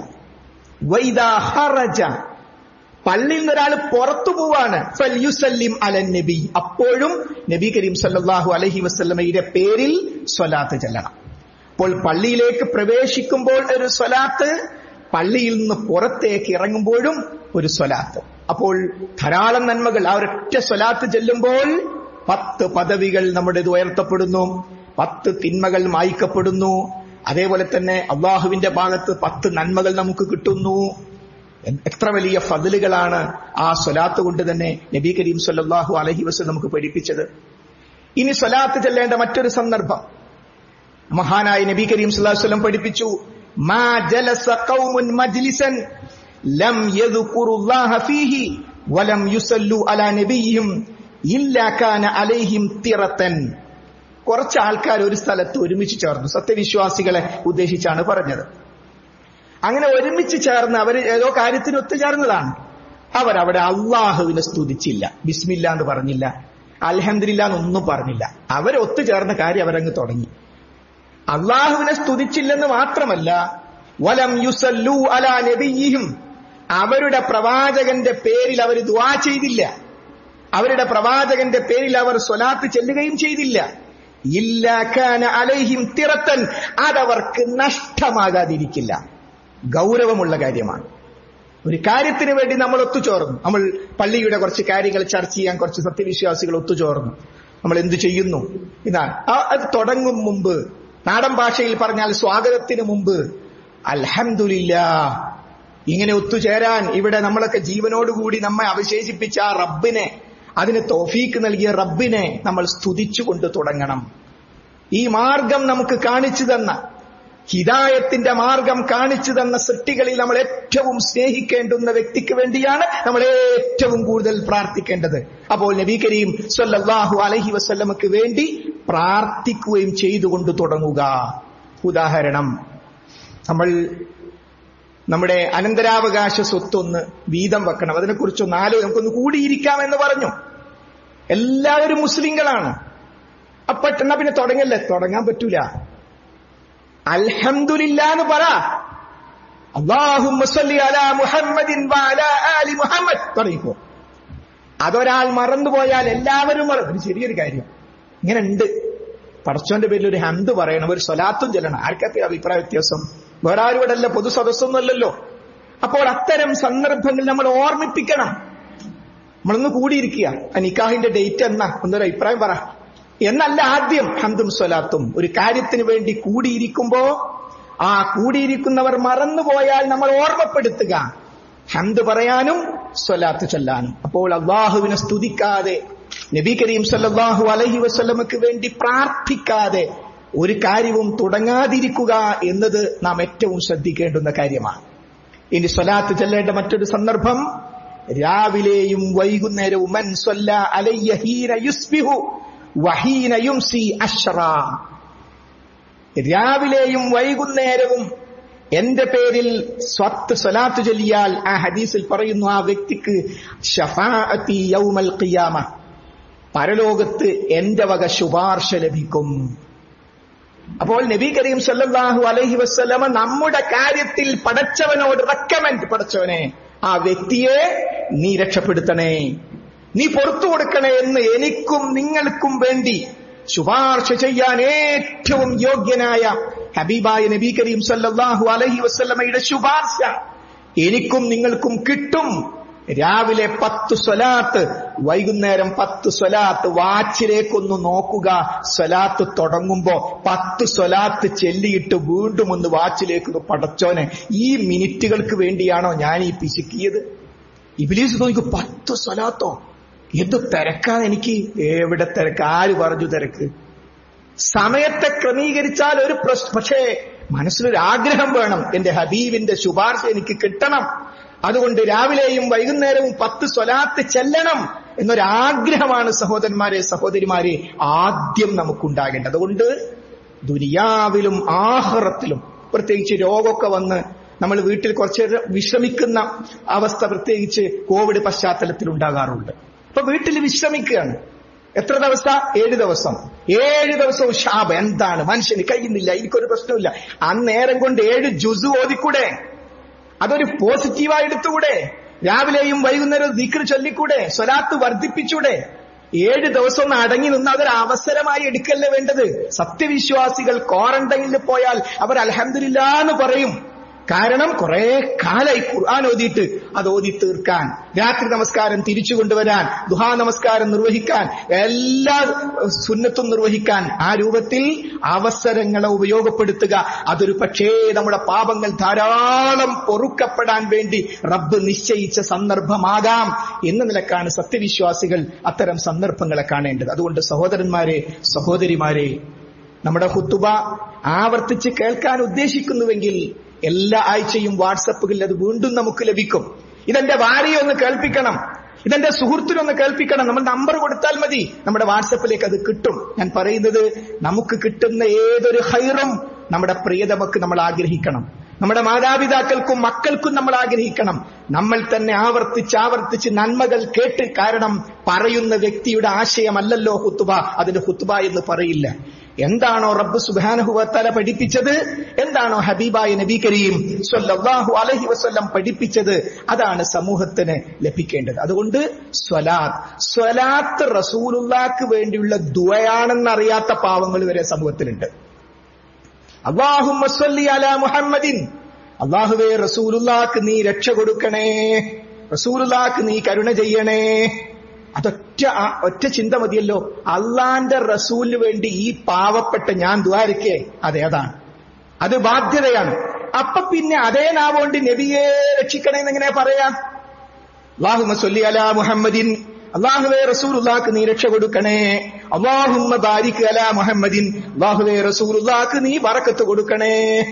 വൈദാ ഹറജ പള്ളിയിൽ നിന്ന് ഒരാൾ പുറത്തു പോവാണ് ഫൽയുസല്ലിം അലൻ നബി അപ്പോഴും നബി കരീം സല്ലല്ലാഹു അലൈഹി വസല്ലമയുടെ പേരിൽ സ്വലാത്ത് ചെല്ലണം അപ്പോൾ പള്ളിയിലേക്ക് പ്രവേശിക്കുമ്പോൾ ഒരു സ്വലാത്ത് പള്ളിയിൽ നിന്ന് പുറത്തേക്ക് ഇറങ്ങുമ്പോഴും ഒരു സ്വലാത്ത് അപ്പോൾ ധാരാളം നന്മകൾ ആ ഒരൊറ്റ സ്വലാത്ത് ചെല്ലുമ്പോൾ പത്ത് പദവികൾ നമ്മുടെ ഉയർത്തപ്പെടുന്നു പത്ത് തിന്മകൾ മായ്ക്കപ്പെടുന്നു അതേപോലെ തന്നെ അള്ളാഹുവിന്റെ ഭാഗത്ത് പത്ത് നന്മകൾ നമുക്ക് കിട്ടുന്നു എത്ര വലിയ ഫതിലുകളാണ് ആ സ്വലാത്ത് കൊണ്ട് തന്നെ നബി കരീം സല്ലാഹു അലഹി വസ്ലം നമുക്ക് പഠിപ്പിച്ചത് ഇനി സ്വലാത്ത് ചെല്ലേണ്ട മറ്റൊരു സന്ദർഭം മഹാനായ നബി കരീം സല്ലാഹു വല്ലം പഠിപ്പിച്ചു മാ ജലസ ഖൗമുൻ മജ്ലിസൻ ലം യദ്കുറുല്ലാഹ ഫീഹി വലം യുസല്ലു അലാ നബിയ്യിഹിം ഇല്ലാ കാന അലൈഹിം തിറത്തൻ കുറച്ച് ആൾക്കാർ ഒരു സ്ഥലത്ത് ഒരുമിച്ച് ചേർന്നു സത്യവിശ്വാസികളെ ഉദ്ദേശിച്ചാണ് പറഞ്ഞത് അങ്ങനെ ഒരുമിച്ച് ചേർന്ന് അവർ ഏതോ കാര്യത്തിന് ഒത്തുചേർന്നതാണ് അവരവിടെ അള്ളാഹുവിനെ സ്തുതിച്ചില്ല ബിസ്മില്ല എന്ന് പറഞ്ഞില്ല അൽഹന്ദില്ല എന്നൊന്നും പറഞ്ഞില്ല അവരെ ഒത്തുചേർന്ന കാര്യം അവരങ്ങ് തുടങ്ങി അള്ളാഹുവിനെ സ്തുതിച്ചില്ലെന്ന് മാത്രമല്ല വലം യുസല്ലു അലാ നബിയും അവരുടെ പ്രവാചകന്റെ പേരിൽ അവർ ദുവാ ചെയ്തില്ല അവരുടെ പ്രവാചകന്റെ പേരിൽ അവർ സ്വലാത്ത് ചെല്ലുകയും ചെയ്തില്ല ഇല്ലാക്കാന അലൈഹിം തിറത്തൻ അതവർക്ക് നഷ്ടമാകാതിരിക്കില്ല ഗൗരവമുള്ള കാര്യമാണ് ഒരു കാര്യത്തിന് വേണ്ടി നമ്മൾ ഒത്തുചേർന്നു നമ്മൾ പള്ളിയുടെ കുറച്ച് കാര്യങ്ങൾ ചർച്ച ചെയ്യാൻ കുറച്ച് സത്യവിശ്വാസികൾ ഒത്തുചേർന്നു നമ്മൾ എന്തു ചെയ്യുന്നു ഇതാണ് അത് തുടങ്ങും മുമ്പ് നാടൻ ഭാഷയിൽ പറഞ്ഞാൽ സ്വാഗതത്തിന് മുമ്പ് അൽഹമില്ല ഇങ്ങനെ ഒത്തുചേരാൻ ഇവിടെ നമ്മളൊക്കെ ജീവനോടുകൂടി നമ്മെ അവശേഷിപ്പിച്ച ആ റബ്ബിനെ അതിന് തോഫീക്ക് നൽകിയ റബ്ബിനെ നമ്മൾ സ്തുതിച്ചുകൊണ്ട് തുടങ്ങണം ഈ മാർഗം നമുക്ക് കാണിച്ചു തന്ന ഹിദായത്തിന്റെ മാർഗം കാണിച്ചു തന്ന സൃഷ്ടികളിൽ നമ്മൾ ഏറ്റവും സ്നേഹിക്കേണ്ടുന്ന വ്യക്തിക്ക് വേണ്ടിയാണ് നമ്മൾ ഏറ്റവും കൂടുതൽ പ്രാർത്ഥിക്കേണ്ടത് അപ്പോൾ നബി കരീം സല്ലല്ലാഹു അലഹി വസ്ല്ലമക്ക് വേണ്ടി പ്രാർത്ഥിക്കുകയും ചെയ്തുകൊണ്ട് തുടങ്ങുക ഉദാഹരണം നമ്മൾ നമ്മുടെ അനന്തരാവകാശ സ്വത്തൊന്ന് വീതം വെക്കണം അതിനെക്കുറിച്ചൊന്ന് ആലോ നമുക്കൊന്ന് കൂടിയിരിക്കാം എന്ന് പറഞ്ഞു എല്ലാവരും മുസ്ലിങ്ങളാണ് അപ്പൊ എന്നാ പിന്നെ തുടങ്ങല്ലേ തുടങ്ങാൻ പറ്റൂല അൽഹംദുലില്ല എന്ന് പറ മുഹമ്മദിൻ മുഹമ്മദ് തുടങ്ങിക്കോ അതൊരാൾ മറന്നുപോയാൽ എല്ലാവരും മറന്നു ഒരു ചെറിയൊരു കാര്യം ഇങ്ങനെ ഉണ്ട് പടച്ചോന്റെ പേരിൽ ഒരു ഹന്ത് പറയണം ഒരു സ്വലാത്തും ചെല്ലണം ആർക്കൊക്കെ അഭിപ്രായ വ്യത്യാസം വേറെ ആരും ഇവിടെ അല്ല പൊതു സദസ്സൊന്നുമല്ലല്ലോ അപ്പോൾ അത്തരം സന്ദർഭങ്ങൾ നമ്മൾ ഓർമ്മിപ്പിക്കണം നമ്മളൊന്ന് കൂടിയിരിക്കുക ആ നിക്കാഹിന്റെ ഡേറ്റ് എന്നാ ഒന്നൊരു അഭിപ്രായം പറ എന്നല്ല ആദ്യം ഹന്തും സ്വലാത്തും ഒരു കാര്യത്തിന് വേണ്ടി കൂടിയിരിക്കുമ്പോ ആ കൂടിയിരിക്കുന്നവർ മറന്നുപോയാൽ നമ്മൾ ഓർമ്മപ്പെടുത്തുക ഹന്ത് പറയാനും സ്വലാത്ത് ചൊല്ലാനും അപ്പോൾ അള്ളാഹുവിനെ സ്തുതിക്കാതെ നബി കരീം സല്ലാഹു അലഹി വസ്ലമക്ക് വേണ്ടി പ്രാർത്ഥിക്കാതെ ഒരു കാര്യവും തുടങ്ങാതിരിക്കുക എന്നത് നാം ഏറ്റവും ശ്രദ്ധിക്കേണ്ടുന്ന കാര്യമാണ് ഇനി സ്വലാത്ത് ചെല്ലേണ്ട മറ്റൊരു സന്ദർഭം രാവിലെയും വൈകുന്നേരവും മൻ സ്വല്ല അലയ്യ ഹീന യുസ്ബിഹു വഹീന യുംസി അഷ്റ രാവിലെയും വൈകുന്നേരവും എന്റെ പേരിൽ സ്വത്ത് സ്വലാത്ത് ചൊല്ലിയാൽ ആ ഹദീസിൽ പറയുന്നു ആ വ്യക്തിക്ക് ഷഫാഅത്തി യൗമൽ ഖിയാമ പരലോകത്ത് എന്റെ വക ശുപാർശ ലഭിക്കും അപ്പോൾ നബി കരീം സല്ലല്ലാഹു അലൈഹി വസ്ലമ നമ്മുടെ കാര്യത്തിൽ പടച്ചവനോട് റെക്കമെൻഡ് പടച്ചവനെ ആ വ്യക്തിയെ നീ രക്ഷപ്പെടുത്തണേ നീ പുറത്തു കൊടുക്കണേ എന്ന് എനിക്കും നിങ്ങൾക്കും വേണ്ടി ശുപാർശ ചെയ്യാൻ ഏറ്റവും യോഗ്യനായ ഹബീബായ നബി കരീം സല്ലല്ലാഹു അലൈഹി വസ്ലമയുടെ ശുപാർശ എനിക്കും നിങ്ങൾക്കും കിട്ടും രാവിലെ പത്ത് സ്വലാത്ത് വൈകുന്നേരം പത്ത് സ്വലാത്ത് വാച്ചിലേക്കൊന്ന് നോക്കുക സ്വലാത്ത് തുടങ്ങുമ്പോ പത്ത് സ്വലാത്ത് ചെല്ലിയിട്ട് വീണ്ടും ഒന്ന് വാച്ചിലേക്ക് പടച്ചോനെ ഈ മിനിറ്റുകൾക്ക് വേണ്ടിയാണോ ഞാൻ ഈ പിശുക്കിയത് ഇബിലീസ് നോക്കി പത്ത് സ്വലാത്തോ എന്ത് തിരക്കാണ് എനിക്ക് എവിടെ തിരക്ക് ആര് പറഞ്ഞു തിരക്ക് സമയത്തെ ക്രമീകരിച്ചാൽ ഒരു പ്രശ്നം പക്ഷേ മനസ്സിലൊരു ആഗ്രഹം വേണം എന്റെ ഹബീബിന്റെ ശുപാർശ എനിക്ക് കിട്ടണം അതുകൊണ്ട് രാവിലെയും വൈകുന്നേരവും പത്ത് സ്വലാത്ത് ചെല്ലണം എന്നൊരാഗ്രഹമാണ് സഹോദരന്മാരെ സഹോദരിമാരെ ആദ്യം നമുക്കുണ്ടാകേണ്ടത് അതുകൊണ്ട് ദുനിയാവിലും ആഹ്റത്തിലും പ്രത്യേകിച്ച് രോഗമൊക്കെ വന്ന് നമ്മൾ വീട്ടിൽ കുറച്ച് വിശ്രമിക്കുന്ന അവസ്ഥ പ്രത്യേകിച്ച് കോവിഡ് പശ്ചാത്തലത്തിൽ ഉണ്ടാകാറുണ്ട് അപ്പൊ വീട്ടിൽ വിശ്രമിക്കുകയാണ് എത്ര ദിവസം ഏഴ് ദിവസം ഏഴ് ദിവസവും ശാപം എന്താണ് മനുഷ്യന് കഴിയുന്നില്ല എനിക്കൊരു പ്രശ്നമില്ല അന്നേരം കൊണ്ട് ഏഴ് ജുസു ഓതിക്കൂടെ അതൊരു പോസിറ്റീവായി എടുത്തുകൂടെ രാവിലെയും വൈകുന്നേരവും ദിക്ർ ചൊല്ലിക്കൂടെ സ്വലാത്ത് വർദ്ധിപ്പിച്ചൂടെ ഏഴ് ദിവസം ഒന്ന് അടങ്ങി നിന്ന് അതൊരു അവസരമായി എടുക്കല്ലേ വേണ്ടത് സത്യവിശ്വാസികൾ ക്വാറന്റൈനിൽ പോയാൽ അവർ അലഹമില്ല എന്ന് പറയും കാരണം കുറെ കാലായി ഖുർആൻ ഓതിയിട്ട് അത് ഓതി തീർക്കാൻ രാത്രി നമസ്കാരം തിരിച്ചു കൊണ്ടുവരാൻ ദുഹാ നമസ്കാരം നിർവഹിക്കാൻ എല്ലാ സുന്നത്തും നിർവഹിക്കാൻ ആ രൂപത്തിൽ അവസരങ്ങളെ ഉപയോഗപ്പെടുത്തുക അതൊരു പക്ഷേ നമ്മുടെ പാപങ്ങൾ ധാരാളം പൊറുക്കപ്പെടാൻ വേണ്ടി റബ്ബ് നിശ്ചയിച്ച സന്ദർഭമാകാം എന്ന നിലക്കാണ് സത്യവിശ്വാസികൾ അത്തരം സന്ദർഭങ്ങളെ കാണേണ്ടത് അതുകൊണ്ട് സഹോദരന്മാരെ സഹോദരിമാരെ നമ്മുടെ ഹുത്തുബ ആവർത്തിച്ച് കേൾക്കാൻ ഉദ്ദേശിക്കുന്നുവെങ്കിൽ എല്ലാ ആഴ്ചയും വാട്സപ്പുകളിൽ അത് വീണ്ടും നമുക്ക് ലഭിക്കും ഇതെന്റെ ഭാര്യയെ ഒന്ന് കേൾപ്പിക്കണം ഇതെന്റെ സുഹൃത്തിനൊന്ന് കേൾപ്പിക്കണം നമ്മൾ നമ്പർ കൊടുത്താൽ മതി നമ്മുടെ വാട്സപ്പിലേക്ക് അത് കിട്ടും ഞാൻ പറയുന്നത് നമുക്ക് കിട്ടുന്ന ഏതൊരു ഹൈറും നമ്മുടെ പ്രിയതമക്ക് നമ്മൾ ആഗ്രഹിക്കണം നമ്മുടെ മാതാപിതാക്കൾക്കും മക്കൾക്കും നമ്മൾ ആഗ്രഹിക്കണം നമ്മൾ തന്നെ ആവർത്തിച്ച് ആവർത്തിച്ച് നന്മകൾ കേട്ട് കാരണം പറയുന്ന വ്യക്തിയുടെ ആശയമല്ലല്ലോ ഹുത്തുബ അതിന്റെ ഹുത്തുബ എന്ന് പറയില്ല എന്താണോ റബ്ബ് സുബാനഹുവത്തല പഠിപ്പിച്ചത് എന്താണോ ഹബീബായ നബി കരീം സ്വല്ലല്ലാഹു അലൈഹി വസല്ലം പഠിപ്പിച്ചത് അതാണ് സമൂഹത്തിന് ലഭിക്കേണ്ടത് അതുകൊണ്ട് സ്വലാത്ത് സ്വലാത്ത് റസൂലുള്ളാക്ക് വേണ്ടിയുള്ള ദുവയാണെന്നറിയാത്ത പാവങ്ങൾ വരെ സമൂഹത്തിലുണ്ട് അള്ളാഹുമ്മ സ്വല്ലി അലാ മുഹമ്മദിൻ അള്ളാഹുവേ റസൂലുള്ളാക്ക് നീ രക്ഷ കൊടുക്കണേ റസൂലുള്ളാക്ക് നീ കരുണ ചെയ്യണേ അതൊറ്റ ഒറ്റ ചിന്ത മതിയല്ലോ അള്ളാന്റെ റസൂലിന് വേണ്ടി ഈ പാവപ്പെട്ട ഞാൻ ദ്വാരക്കേ അതേതാണ് അത് ബാധ്യതയാണ് അപ്പൊ പിന്നെ അതേ നാവുകൊണ്ട് നബിയെ രക്ഷിക്കണേ എന്നെങ്ങനെ പറയാം അള്ളാഹുമ സൊല്ലി അലാ മുഹമ്മദിൻ അള്ളാഹുവേ റസൂലുള്ളാക്ക് നീ രക്ഷ കൊടുക്കണേ അള്ളാഹുമ്മ ബാരിക് അലാ മുഹമ്മദിൻ അള്ളാഹുവേ റസൂലുള്ളാക്ക് നീ ബറക്കത്ത് കൊടുക്കണേ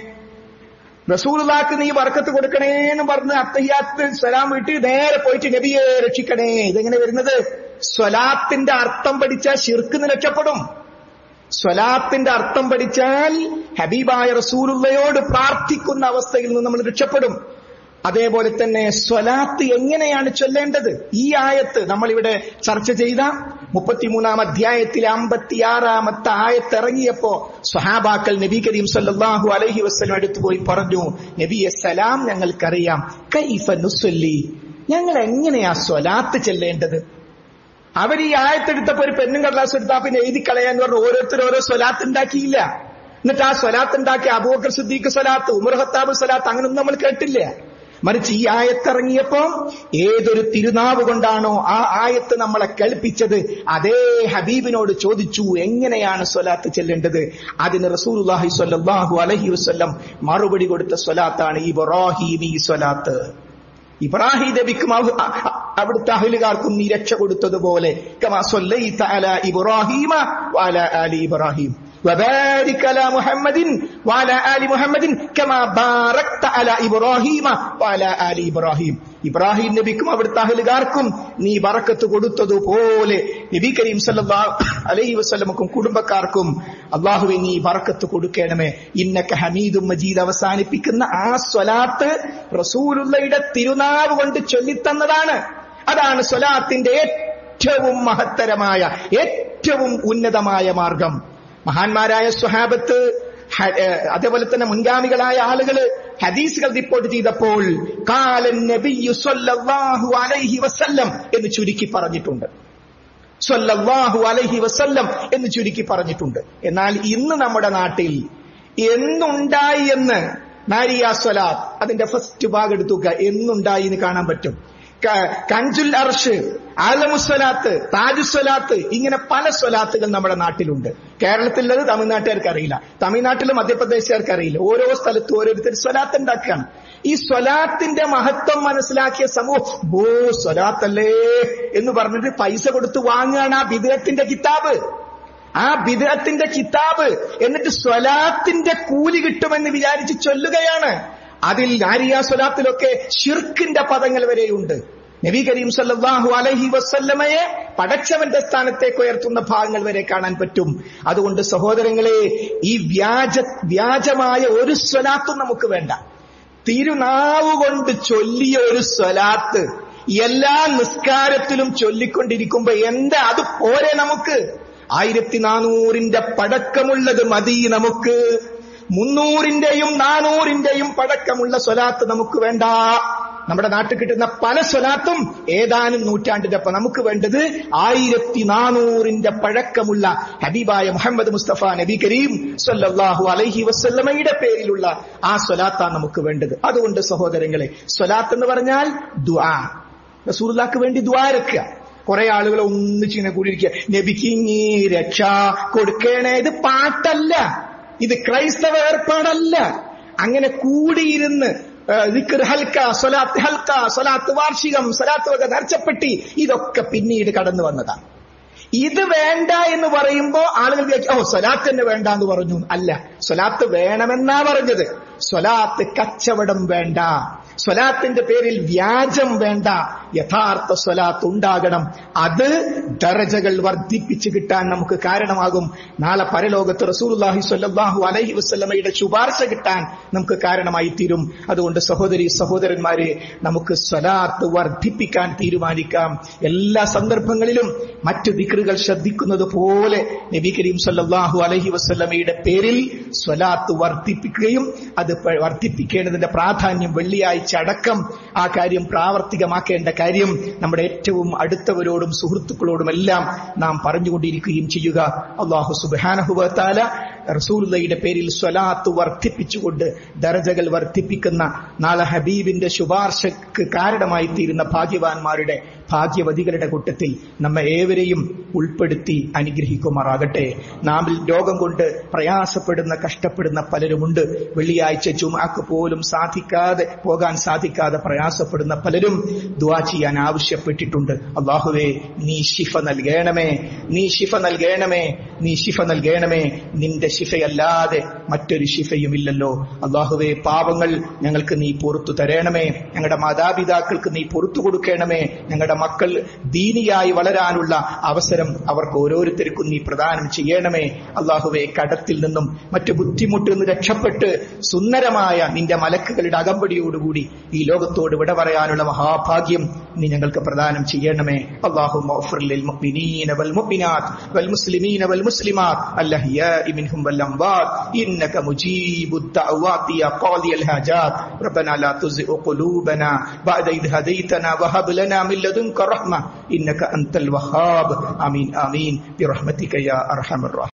റസൂലുള്ളാക്ക് നീ ബർക്കത്ത് കൊടുക്കണേ എന്ന് പറഞ്ഞ് അത്തഹിയാത്ത് സ്വലാം വിട്ട് നേരെ പോയിട്ട് നബിയെ രക്ഷിക്കണേ ഇതെങ്ങനെ വരുന്നത് സ്വലാത്തിന്റെ അർത്ഥം പഠിച്ചാൽ ഷിർക്ക് രക്ഷപ്പെടും സ്വലാത്തിന്റെ അർത്ഥം പഠിച്ചാൽ ഹബീബായ റസൂലുള്ളയോട് പ്രാർത്ഥിക്കുന്ന അവസ്ഥയിൽ നിന്ന് നമ്മൾ രക്ഷപ്പെടും അതേപോലെ തന്നെ സ്വലാത്ത് എങ്ങനെയാണ് ചൊല്ലേണ്ടത് ഈ ആയത്ത് നമ്മളിവിടെ ചർച്ച ചെയ്ത മുപ്പത്തിമൂന്നാം അധ്യായത്തിലെ അമ്പത്തിയാറാമത്തെ ആയത്ത് ഇറങ്ങിയപ്പോ സ്വഹാബാക്കൾ നബി കരീം സല്ലാഹു അലഹി വസ്ലം അടുത്ത് പോയി പറഞ്ഞു നബിയെ സലാം ഞങ്ങൾക്കറിയാം കൈഫ നുസ്വല്ലി ഞങ്ങൾ എങ്ങനെയാ സ്വലാത്ത് ചെല്ലേണ്ടത് അവർ ഈ ആയത്തെടുത്തപ്പോ ഒരു പെണ്ണും കടലാസ് എടുത്താ പിന്നെ എഴുതി കളയാന്ന് പറഞ്ഞു ഓരോരുത്തർ ഓരോ സ്വലാത്ത് ഉണ്ടാക്കിയില്ല എന്നിട്ട് ആ സ്വലാത്ത് ഉണ്ടാക്കി അബൂബക്കർ സിദ്ദീഖ് സ്വലാത്ത് ഉമർ ഹത്താബ് സ്വലാത്ത് അങ്ങനൊന്നും നമ്മൾ കേട്ടില്ല മറിച്ച് ഈ ആയത്തിറങ്ങിയപ്പോ ഏതൊരു തിരുനാവ് കൊണ്ടാണോ ആ ആയത്ത് നമ്മളെ കേൾപ്പിച്ചത് അതേ ഹബീബിനോട് ചോദിച്ചു എങ്ങനെയാണ് സ്വലാത്ത് ചെല്ലേണ്ടത് അതിന് റസൂലുള്ളാഹി സ്വല്ലല്ലാഹു അലൈഹി വസല്ലം മറുപടി കൊടുത്ത സ്വലാത്താണ് ഇബ്രാഹീമി സ്വലാത്ത് ഇബ്രാഹിം നബിക്കും അവിടുത്തെ അഹലുകാർക്കും നീ രക്ഷ കൊടുത്തതുപോലെ കമാ സ്വല്ലൈത അലാ ഇബ്രാഹീമ വഅലാ ആലി ഇബ്രാഹിം وبارك على محمد وعلى آل محمد كما باركت على إبراهيم وعلى آل إبراهيم ഇബ്രാഹിം നബിക്കും അവിടുത്തെ അഹലുകാർക്കും നീ ബറക്കത്ത് കൊടുത്തതുപോലെ നബി കരീം സല്ലല്ലാഹു അലൈഹി വസല്ലമക്കും കുടുംബക്കാർക്കും അള്ളാഹുവെ നീ ബറക്കത്ത് കൊടുക്കണമേ ഇന്നക്ക ഹമീദും മജീദ് അവസാനിപ്പിക്കുന്ന ആ സ്വലാത്ത് റസൂലുള്ളയുടെ തിരുനാവ് കൊണ്ട് ചൊല്ലിത്തന്നതാണ് അതാണ് സ്വലാത്തിന്റെ ഏറ്റവും മഹത്തരമായ ഏറ്റവും ഉന്നതമായ മാർഗം മഹാന്മാരായ സ്വഹാബത്ത് ഹ- ഏഹ് അതേപോലെ തന്നെ മുൻഗാമികളായ ആളുകൾ ഹദീസുകൾ റിപ്പോർട്ട് ചെയ്തപ്പോൾ കാലൻ നബിയ്യു സ്വല്ലല്ലാഹു അലൈഹി വസല്ലം എന്ന് ചുരുക്കി പറഞ്ഞിട്ടുണ്ട് സ്വല്ലല്ലാഹു അലൈഹി വസല്ലം എന്ന് ചുരുക്കി പറഞ്ഞിട്ടുണ്ട് എന്നാൽ ഇന്ന് നമ്മുടെ നാട്ടിൽ എന്നുണ്ടായി എന്ന് നാരിയ സ്വലാത്ത് അതിന്റെ ഫസ്റ്റ് ഭാഗം എടുത്തുക എന്നുണ്ടായി എന്ന് കാണാൻ പറ്റും ക- കഞ്ചുൽ അർഷ് ആലമുസ്വലാത്ത് താജുസ്വലാത്ത് ഇങ്ങനെ പല സ്വലാത്തുകൾ നമ്മുടെ നാട്ടിലുണ്ട് കേരളത്തിലുള്ളത് തമിഴ്നാട്ടുകാർക്ക് അറിയില്ല തമിഴ്നാട്ടിലെ മധ്യപ്രദേശുകാർക്ക് അറിയില്ല ഓരോ സ്ഥലത്തും ഓരോരുത്തർ സ്വലാത്ത് ഉണ്ടാക്കുകയാണ് ഈ സ്വലാത്തിന്റെ മഹത്വം മനസ്സിലാക്കിയ സമൂഹം ഓ സ്വലാത്തല്ലേ എന്ന് പറഞ്ഞിട്ട് പൈസ കൊടുത്ത് വാങ്ങുകയാണ് ആ വിദേഹത്തിന്റെ കിതാബ് ആ ബിദഅത്തിന്റെ കിതാബ് എന്നിട്ട് സ്വലാത്തിന്റെ കൂലി കിട്ടുമെന്ന് വിചാരിച്ച് ചൊല്ലുകയാണ് അതിൽ ആരിയ സ്വലാത്തിലൊക്കെ ഷിർക്കിന്റെ പദങ്ങൾ വരെയുണ്ട് നബി കരീം സല്ലല്ലാഹു അലൈഹി വസല്ലമയെ പടച്ചവന്റെ സ്ഥാനത്തേക്ക് ഉയർത്തുന്ന ഭാഗങ്ങൾ വരെ കാണാൻ പറ്റും അതുകൊണ്ട് സഹോദരങ്ങളെ ഈ വ്യാജ വ്യാജമായ ഒരു സ്വലാത്തും നമുക്ക് വേണ്ട തിരുനാവ് കൊണ്ട് ചൊല്ലിയ ഒരു സ്വലാത്ത് എല്ലാ നിസ്കാരത്തിലും ചൊല്ലിക്കൊണ്ടിരിക്കുമ്പോ എന്താ അത് പോരെ നമുക്ക് ആയിരത്തി നാനൂറിന്റെ പടക്കമുള്ളത് മതി നമുക്ക് മുന്നൂറിന്റെയും നാനൂറിന്റെയും പടക്കമുള്ള സ്വലാത്ത് നമുക്ക് വേണ്ട നമ്മുടെ നാട്ടിൽ കിട്ടുന്ന പല സ്വലാത്തും ഏതാനും നൂറ്റാണ്ടിന്റെ ഒപ്പം നമുക്ക് വേണ്ടത് ആയിരത്തി നാനൂറിന്റെ പഴക്കമുള്ള ഹബീബായ മുഹമ്മദ് മുസ്തഫ നബി കരീം സല്ലല്ലാഹു അലൈഹി വസല്ലമയുടെ പേരിലുള്ള ആ സ്വലാത്താണ് നമുക്ക് വേണ്ടത് അതുകൊണ്ട് സഹോദരങ്ങളെ സ്വലാത്ത് എന്ന് പറഞ്ഞാൽ ദുആ റസൂലുള്ളാഹിക്ക് വേണ്ടി ദ്വാരക്കുക കുറെ ആളുകൾ ഒന്നിച്ചിങ്ങനെ കൂടിയിരിക്കുക നബിക്ക് ഇങ്ങീ രക്ഷ കൊടുക്കണേ ഇത് പാട്ടല്ല ഇത് ക്രൈസ്തവ ഏർപ്പാടല്ല അങ്ങനെ കൂടിയിരുന്ന് ഏഹ്, ദിക്ർ ഹൽക്ക സ്വലാത്ത് ഹൽക്ക സ്വലാത്ത് വാർഷികം സ്വലാത്ത് വക നേർച്ചപ്പെട്ടി ഇതൊക്കെ പിന്നീട് കടന്നു വന്നതാണ് ഇത് വേണ്ട എന്ന് പറയുമ്പോ ആളുകൾ വിചാരിക്കും ഓ സ്വലാത്ത് തന്നെ വേണ്ട എന്ന് പറഞ്ഞു അല്ല സ്വലാത്ത് വേണമെന്നാ പറഞ്ഞത് സ്വലാത്ത് കച്ചവടം വേണ്ട സ്വലാത്തിന്റെ പേരിൽ വ്യാജം വേണ്ട യഥാർത്ഥ സ്വലാത്ത് ഉണ്ടാകണം അത് ദറജകൾ വർദ്ധിപ്പിച്ചു കിട്ടാൻ നമുക്ക് കാരണമാകും നാളെ പരലോകത്ത് റസൂലുള്ളാഹി സ്വല്ലല്ലാഹു അലൈഹി വസല്ലമയുടെ ശുപാർശ കിട്ടാൻ നമുക്ക് കാരണമായി തീരും അതുകൊണ്ട് സഹോദരി സഹോദരന്മാരെ നമുക്ക് സ്വലാത്ത് വർദ്ധിപ്പിക്കാൻ തീരുമാനിക്കാം എല്ലാ സന്ദർഭങ്ങളിലും മറ്റു ദിക്റുകൾ ശ്രദ്ധിക്കുന്നത് പോലെ നബി കരീം സല്ലല്ലാഹു അലൈഹി വസല്ലമയുടെ പേരിൽ സ്വലാത്ത് വർദ്ധിപ്പിക്കുകയും അത് പ- വർദ്ധിപ്പിക്കേണ്ടതിന്റെ പ്രാധാന്യം വെള്ളിയാഴ്ച അടക്കം ആ കാര്യം പ്രാവർത്തികമാക്കേണ്ട കാര്യം നമ്മുടെ ഏറ്റവും അടുത്തവരോടും സുഹൃത്തുക്കളോടുമെല്ലാം നാം പറഞ്ഞുകൊണ്ടിരിക്കുകയും ചെയ്യുക അള്ളാഹു സുബാനഹുബത്താല റസൂലുള്ളയുടെ പേരിൽ സ്വലാത്ത് വർദ്ധിപ്പിച്ചുകൊണ്ട് ദരജകൾ വർദ്ധിപ്പിക്കുന്ന നാളെ ഹബീബിന്റെ ശുപാർശക്ക് കാരണമായി തീരുന്ന ഭാഗ്യവാന്മാരുടെ ഭാഗ്യവതികളുടെ കൂട്ടത്തിൽ നമ്മെ ഏവരെയും ഉൾപ്പെടുത്തി അനുഗ്രഹിക്കുമാറാകട്ടെ നാമിൽ രോഗം കൊണ്ട് പ്രയാസപ്പെടുന്ന കഷ്ടപ്പെടുന്ന പലരുമുണ്ട് വെള്ളിയാഴ്ച ജുമാക്ക് പോലും സാധിക്കാതെ പോകാൻ സാധിക്കാതെ പ്രയാസപ്പെടുന്ന പലരും ദുവാ ചെയ്യാൻ ആവശ്യപ്പെട്ടിട്ടുണ്ട് അള്ളാഹുവേ നീ ശിഫ നൽകണമേ നീ ശിഫ നൽകണമേ നീ ശിഫ നൽകണമേ നിന്റെ ശിഫയല്ലാതെ മറ്റൊരു ശിഫയും ഇല്ലല്ലോ അള്ളാഹുവേ പാവങ്ങൾ ഞങ്ങൾക്ക് നീ പുറത്തു തരണമേ ഞങ്ങളുടെ മാതാപിതാക്കൾക്ക് നീ പുറത്തു കൊടുക്കണമേ ഞങ്ങളുടെ മക്കൾ ദീനിയായി വളരാനുള്ള അവസരം അവർക്ക് ഓരോരുത്തർക്കും നീ പ്രദാനം ചെയ്യണമേ അള്ളാഹുവെ കടത്തിൽ നിന്നും മറ്റു ബുദ്ധിമുട്ടിൽ നിന്ന് രക്ഷപ്പെട്ട് സുന്ദരമായ നിന്റെ മലക്കുകളുടെ അകമ്പടിയോടുകൂടി ഈ ലോകത്തോട് വിട പറയാനുള്ള മഹാഭാഗ്യം നീ ഞങ്ങൾക്ക് പ്രദാനം ചെയ്യണമേ അള്ളാഹു للمؤمنين والمؤمنات والمسلمين والمسلمات الأحياء منهم والأموات إنك مجيب الدعوات يا قاضي الحاجات ربنا لا تزغ قلوبنا بعد إذ هديتنا وهب لنا من لدنك رحمة إنك أنت الوهاب آمين آمين برحمتك يا أرحم الراحمين